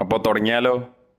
അപ്പോൾ തുടങ്ങിയാലോ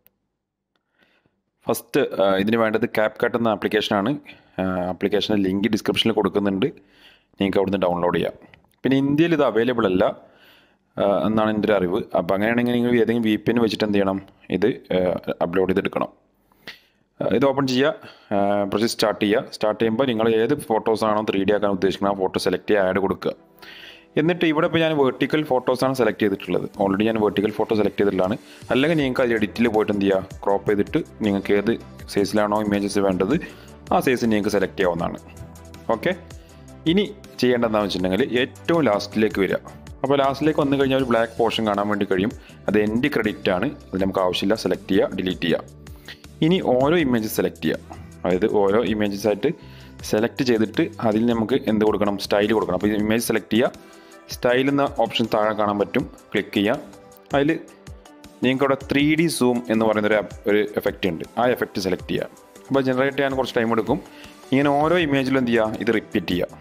ഫസ്റ്റ് ഇതിന് വേണ്ടത് ക്യാപ് കട്ട് എന്ന ആപ്ലിക്കേഷനാണ് ആപ്ലിക്കേഷൻ്റെ ലിങ്ക് ഡിസ്ക്രിപ്ഷനിൽ കൊടുക്കുന്നുണ്ട് നിങ്ങൾക്ക് അവിടുന്ന് ഡൗൺലോഡ് ചെയ്യാം പിന്നെ ഇന്ത്യയിൽ ഇത് അവൈലബിൾ അല്ല ആ, എന്നാണ് എൻ്റെ ഒരു അറിവ് അപ്പോൾ അങ്ങനെയാണെങ്കിൽ നിങ്ങൾ ഏതെങ്കിലും വി പി എൻ വെച്ചിട്ട് എന്ത് ചെയ്യണം ഇത് അപ്ലോഡ് ചെയ്തെടുക്കണം ആ, ഇത് ഓപ്പൺ ചെയ്യുക പ്രൊജക്ട് സ്റ്റാർട്ട് ചെയ്യുക സ്റ്റാർട്ട് ചെയ്യുമ്പോൾ നിങ്ങൾ ഏത് ഫോട്ടോസാണോ ത്രീ ഡി ആക്കാൻ ഉദ്ദേശിക്കുന്നത് ആ ഫോട്ടോ സെലക്ട് ചെയ്യുക ആഡ് കൊടുക്കുക എന്നിട്ട് ഇവിടെ ഇപ്പോൾ ഞാൻ വെർട്ടിക്കൽ ഫോട്ടോസാണ് സെലക്ട് ചെയ്തിട്ടുള്ളത് ഓൾറെഡി ഞാൻ വെർട്ടിക്കൽ ഫോട്ടോ സെലക്ട് ചെയ്തിട്ടുള്ളതാണ് അല്ലെങ്കിൽ നിങ്ങൾക്ക് അത് എഡിറ്റിൽ പോയിട്ട് എന്ത് ചെയ്യുക ക്രോപ്പ് ചെയ്തിട്ട് നിങ്ങൾക്ക് ഏത് സൈസിലാണോ ഇമേജസ് വേണ്ടത് ആ സൈസ് നിങ്ങൾക്ക് സെലക്ട് ചെയ്യാവുന്നതാണ് ഓക്കെ ഇനി ചെയ്യേണ്ടതെന്ന് വെച്ചിട്ടുണ്ടെങ്കിൽ ഏറ്റവും ലാസ്റ്റിലേക്ക് വരിക അപ്പോൾ ലാസ്റ്റിലേക്ക് വന്നു കഴിഞ്ഞാൽ ഒരു ബ്ലാക്ക് പോർഷൻ കാണാൻ വേണ്ടി കഴിയും അത് എൻ്റെ ക്രെഡിറ്റ് ആണ് അത് നമുക്ക് ആവശ്യമില്ല സെലക്ട് ചെയ്യുക ഡിലീറ്റ് ചെയ്യുക ഇനി ഓരോ ഇമേജ് സെലക്ട് ചെയ്യുക അതായത് ഓരോ ഇമേജസ് ആയിട്ട് സെലക്ട് ചെയ്തിട്ട് അതിൽ നമുക്ക് എന്ത് കൊടുക്കണം സ്റ്റൈൽ കൊടുക്കണം അപ്പോൾ ഇമേജ് സെലക്ട് ചെയ്യുക സ്റ്റൈൽ എന്ന ഓപ്ഷൻ താഴെ കാണാൻ പറ്റും ക്ലിക്ക് ചെയ്യുക അതിൽ നിങ്ങൾക്ക് അവിടെ ത്രീ ഡി സൂം എന്ന് പറയുന്ന ഒരു app- ഒരു എഫക്റ്റ് ഉണ്ട് ആ എഫക്റ്റ് സെലക്ട് ചെയ്യുക അപ്പോൾ ജനറേറ്റ് ചെയ്യാൻ കുറച്ച് ടൈം എടുക്കും ഇങ്ങനെ ഓരോ ഇമേജിലും എന്ത് ചെയ്യുക ഇത് റിപ്പീറ്റ് ചെയ്യുക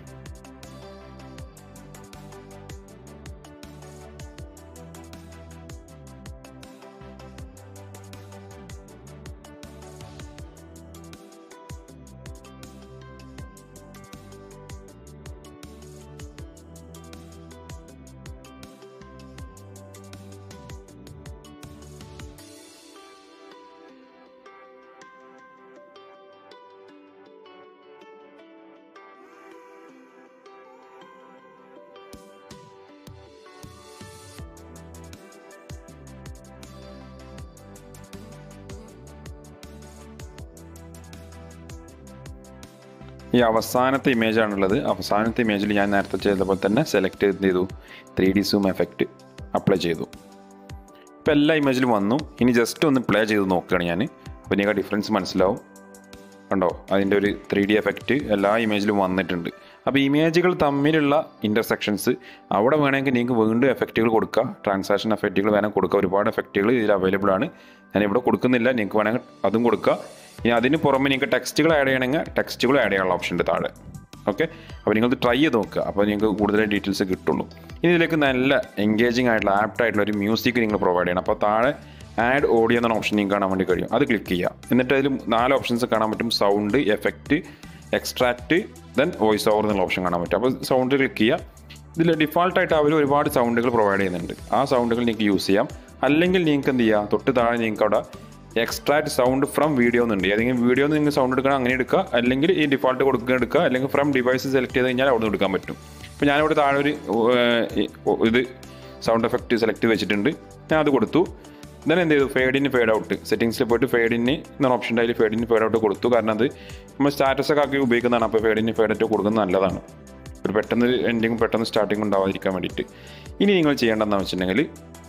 ഈ അവസാനത്തെ ഇമേജ് ആണുള്ളത് അവസാനത്തെ ഇമേജിൽ ഞാൻ നേരത്തെ ചെയ്ത പോലെ തന്നെ സെലക്ട് ചെയ്ത് ചെയ്തു three D zoom effect apply ചെയ്തു ഇപ്പോൾ എല്ലാ ഇമേജിലും വന്നു ഇനി ജസ്റ്റ് ഒന്ന് പ്ലേ ചെയ്ത് നോക്കുകയാണ് ഞാൻ അപ്പോൾ നിങ്ങൾക്ക് ഡിഫറൻസ് മനസ്സിലാവും കണ്ടോ അതിൻ്റെ ഒരു ത്രീ ഡി എഫക്റ്റ് എല്ലാ ഇമേജിലും വന്നിട്ടുണ്ട് അപ്പോൾ ഇമേജുകൾ തമ്മിലുള്ള ഇൻ്റർസെക്ഷൻസ് അവിടെ വേണമെങ്കിൽ നിങ്ങൾക്ക് വീണ്ടും എഫക്റ്റുകൾ കൊടുക്കുക ട്രാൻസാക്ഷൻ എഫക്റ്റുകൾ വേണമെങ്കിൽ കൊടുക്കുക ഒരുപാട് എഫക്റ്റുകൾ ഇതിൽ അവൈലബിൾ ആണ് ഞാൻ ഇവിടെ കൊടുക്കുന്നില്ല നിങ്ങൾക്ക് വേണമെങ്കിൽ അതും കൊടുക്കുക ഇനി അതിന് പുറമെ നിങ്ങൾക്ക് ടെക്സ്റ്റുകൾ ആഡ് ചെയ്യണമെങ്കിൽ ടെക്സ്റ്റുകൾ ആഡ് ചെയ്യാനുള്ള ഓപ്ഷൻ ഉണ്ട് താഴെ ഓക്കെ അപ്പോൾ നിങ്ങളത് ട്രൈ ചെയ്ത് നോക്കുക അപ്പോൾ നിങ്ങൾക്ക് കൂടുതൽ ഡീറ്റെയിൽസ് കിട്ടുള്ളൂ ഇനി ഇതിലേക്ക് നല്ല എൻഗേജിങ് ആയിട്ടുള്ള ആപ്റ്റ് ആയിട്ടുള്ള ഒരു മ്യൂസിക് നിങ്ങൾ പ്രൊവൈഡ് ചെയ്യണം അപ്പോൾ താഴെ ആഡ് ഓഡിയോ എന്ന ഓപ്ഷൻ നിങ്ങൾക്ക് കാണാൻ വേണ്ടി കഴിയും അത് ക്ലിക്ക് ചെയ്യുക എന്നിട്ട് അതിൽ നാല് ഓപ്ഷൻസ് കാണാൻ പറ്റും sound effect extract then voice over എന്നുള്ള ഓപ്ഷൻ കാണാൻ പറ്റും അപ്പോൾ സൗണ്ട് ക്ലിക്ക് ചെയ്യുക ഇതിൽ ഡിഫാൾട്ടായിട്ട് അവർ ഒരുപാട് സൗണ്ടുകൾ പ്രൊവൈഡ് ചെയ്യുന്നുണ്ട് ആ സൗണ്ടുകൾ നിങ്ങൾക്ക് യൂസ് ചെയ്യാം അല്ലെങ്കിൽ നിങ്ങൾക്ക് എന്ത് ചെയ്യാം തൊട്ട് താഴെ നിങ്ങൾക്ക് അവിടെ എക്സ്ട്രാക്ട് സൗണ്ട് ഫ്രം വീഡിയോ എന്നുണ്ട് ഏതെങ്കിലും വീഡിയോ നിങ്ങൾ സൗണ്ട് എടുക്കണം അങ്ങനെ എടുക്കുക അല്ലെങ്കിൽ ഈ ഡിഫാൾട്ട് കൊടുക്കുക എടുക്കുക അല്ലെങ്കിൽ ഫ്രം ഡിവൈസ് സെലക്ട് ചെയ്ത് കഴിഞ്ഞാൽ അവിടെ നിന്ന് എടുക്കാൻ പറ്റും ഇപ്പോൾ ഞാനിവിടെ താഴെ ഒരു ഏർ, ഇത് സൗണ്ട് എഫക്റ്റ് സെലക്ട് വെച്ചിട്ടുണ്ട് ഞാൻ അത് കൊടുത്തു then എന്ത് ചെയ്തു ഫേഡ് ഇൻ ഫേഡ് ഔട്ട് സെറ്റിംഗ്സിൽ പോയിട്ട് ഫേഡ് ഇൻ എന്ന ഓപ്ഷൻ അതിൽ ഫേഡ് ഇൻ ഫേഡ് ഔട്ട് കൊടുത്തു കാരണം അത് നമ്മൾ സ്റ്റാറ്റസ് ഒക്കെ ആക്കി ഉപയോഗിക്കുന്നതാണ് അപ്പോൾ ഫേഡ് ഇൻ ഫേഡ് ഔട്ട് കൊടുക്കുന്നത് നല്ലതാണ് ഒരു പെട്ടെന്ന് എൻഡിങ് പെട്ടെന്ന് സ്റ്റാർട്ടിങ് ഉണ്ടാവാതിരിക്കാൻ വേണ്ടിയിട്ട് ഇനി നിങ്ങൾ ചെയ്യേണ്ടതെന്ന് വെച്ചിട്ടുണ്ടെങ്കിൽ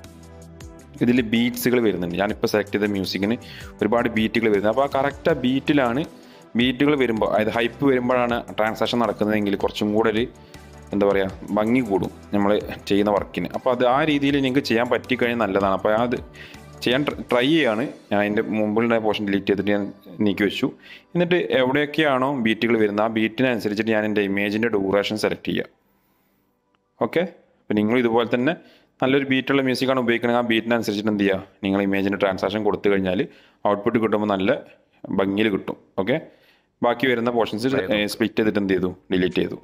ഇതിൽ ബീറ്റ്സുകൾ വരുന്നുണ്ട് ഞാനിപ്പോൾ സെലക്ട് ചെയ്ത മ്യൂസിക്കിന് ഒരുപാട് ബീറ്റുകൾ വരുന്നത് അപ്പോൾ ആ കറക്റ്റ് ആ ബീറ്റിലാണ് ബീറ്റുകൾ വരുമ്പോൾ അതായത് ഹൈപ്പ് വരുമ്പോഴാണ് ട്രാൻസാക്ഷൻ നടക്കുന്നതെങ്കിൽ കുറച്ചും കൂടെ ഒരു എന്താ പറയുക ഭംഗി കൂടും നമ്മൾ ചെയ്യുന്ന വർക്കിന് അപ്പോൾ അത് ആ രീതിയിൽ നിങ്ങൾക്ക് ചെയ്യാൻ പറ്റിക്കഴിഞ്ഞാൽ നല്ലതാണ് അപ്പോൾ അത് ചെയ്യാൻ ട്രൈ ചെയ്യാണ് ഞാൻ അതിൻ്റെ മുമ്പിലുള്ള പോർഷൻ ഡിലീറ്റ് ചെയ്തിട്ട് ഞാൻ നീക്കി വെച്ചു എന്നിട്ട് എവിടെയൊക്കെയാണോ ബീറ്റുകൾ വരുന്നത് ആ ബീറ്റിനനുസരിച്ചിട്ട് ഞാൻ എൻ്റെ ഇമേജിൻ്റെ ഡ്യൂറേഷൻ സെലക്ട് ചെയ്യുക ഓക്കെ അപ്പോൾ നിങ്ങൾ ഇതുപോലെ തന്നെ നല്ലൊരു ബീറ്റുള്ള മ്യൂസിക്കാണ് ഉപയോഗിക്കുന്നത് ആ ബീറ്റിനനുസരിച്ചിട്ട് എന്ത് ചെയ്യുക നിങ്ങൾ ഇമേജിൻ്റെ ട്രാൻസാക്ഷൻ കൊടുത്തു കഴിഞ്ഞാൽ ഔട്ട്പുട്ട് കിട്ടുമ്പോൾ നല്ല ഭംഗിയിൽ കിട്ടും ഓക്കെ ബാക്കി വരുന്ന പോർഷൻസ് സ്പ്ലിറ്റ് ചെയ്തിട്ട് എന്ത് ചെയ്തു ഡിലീറ്റ് ചെയ്തു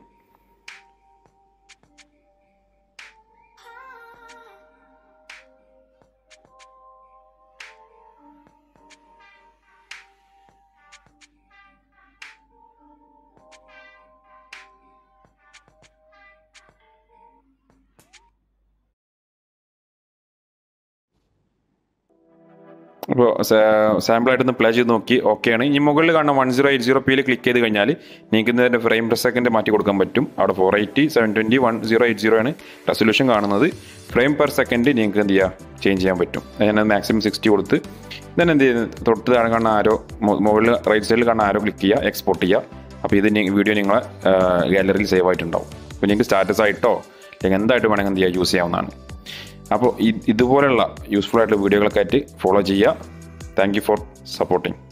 അപ്പോൾ സാമ്പിളായിട്ടൊന്ന് പ്ലേ ചെയ്ത് നോക്കി ഓക്കെയാണ് ഈ മുകളിൽ കാണുന്ന വൺ സീറോ എയ്റ്റ് സീറോ പിയിൽ ക്ലിക്ക് ചെയ്ത് കഴിഞ്ഞാൽ നിങ്ങൾക്ക് ഇതിൻ്റെ ഫ്രെയിം പെർ സെക്കൻഡ് മാറ്റി കൊടുക്കാൻ പറ്റും അവിടെ four eighty seven twenty one zero eight zero ആണ് റെസൊല്യൂഷൻ കാണുന്നത് ഫ്രെയിം പെർ സെക്കൻഡ് നിങ്ങൾക്ക് എന്ത് ചെയ്യുക ചേഞ്ച് ചെയ്യാൻ പറ്റും ഞാൻ മാക്സിമം സിക്സ്റ്റി കൊടുത്ത് then എന്ത് ചെയ്യുന്നത് തൊട്ട് താഴെ കാണുന്ന ആരോ മു- മുകളിൽ റൈറ്റ് സൈഡിൽ കാണുന്ന ആരോ ക്ലിക്ക് ചെയ്യുക എക്സ്പോർട്ട് ചെയ്യുക അപ്പോൾ ഇത് വീഡിയോ നിങ്ങളെ ഗാലറിയിൽ സേവ് ആയിട്ടുണ്ടാവും അപ്പോൾ നിങ്ങൾക്ക് സ്റ്റാറ്റസ് ആയിട്ടോ അല്ലെങ്കിൽ എന്തായിട്ട് വേണമെങ്കിൽ എന്ത് ചെയ്യുക യൂസ് ചെയ്യാവുന്നതാണ് അപ്പോൾ ഇതുപോലുള്ള യൂസ്ഫുൾ ആയിട്ടുള്ള വീഡിയോകളൊക്കെ ആയിട്ട് ഫോളോ ചെയ്യുക താങ്ക് യു ഫോർ സപ്പോർട്ടിങ്